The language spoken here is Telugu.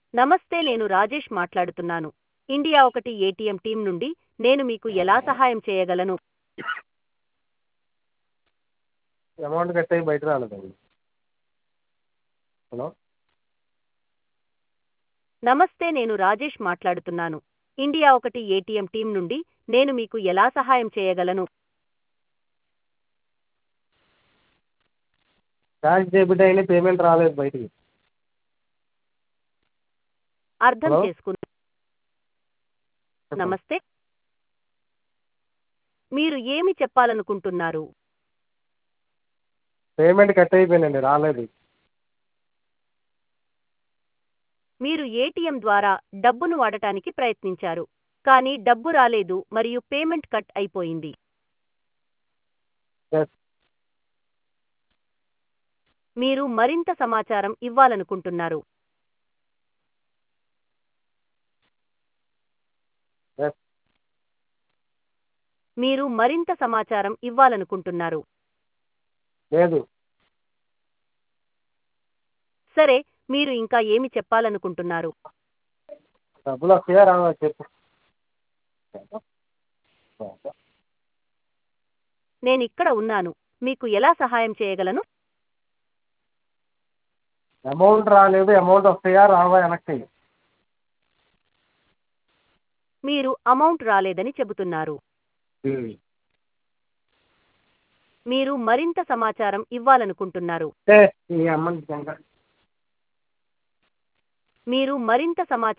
నమస్తే నేను రాజేష్ మాట్లాడుతున్నాను ఇండియా ఒకటి ఏటీఎం టీం నుండి నేను మీకు ఎలా సహాయం చేయగలను అమౌంట్ కట్ అయ్యి బయట రాలేదండి హలో నమస్తే నేను రాజేష్ మాట్లాడుతున్నాను ఇండియా ఒకటి ఏటీఎం టీం నుండి నేను మీకు ఎలా సహాయం చేయగలను క్యాష్ డెబిట్ అయిన పేమెంట్ రాలేదు బయటికి అర్థం హలో? చేసుకున్న నమస్తే మీరు ఏమి చెప్పాలనుకుంటున్నారు పేమెంట్ కట్ అయిపోయిందండి రాలేదు మీరు ఏటీఎం ద్వారా డబ్బును వాడటానికి ప్రయత్నించారు కానీ డబ్బు రాలేదు మరియు పేమెంట్ కట్ అయిపోయింది Yes. మీరు మరింత సమాచారం ఇవ్వాలనుకుంటున్నారు Yes. మీరు మరింత సమాచారం ఇవ్వాలనుకుంటున్నారు లేదు సరే మీరు ఇంకా ఏమి చెప్పాలనుకుంటున్నారు డబ్బులు వస్తాయా రావా చెప్పు నేను ఇక్కడ ఉన్నాను మీకు ఎలా సహాయం చేయగలను అమౌంట్ రాలేదు అమౌంట్ వస్తాయా రావా వెనక్కి మీరు అమౌంట్ రాలేదని చెబుతున్నారు మీరు మరింత సమాచారం ఇవ్వాలనుకుంటున్నారు ఏ, ఈ అమౌంట్ మీరు మరింత సమాచారం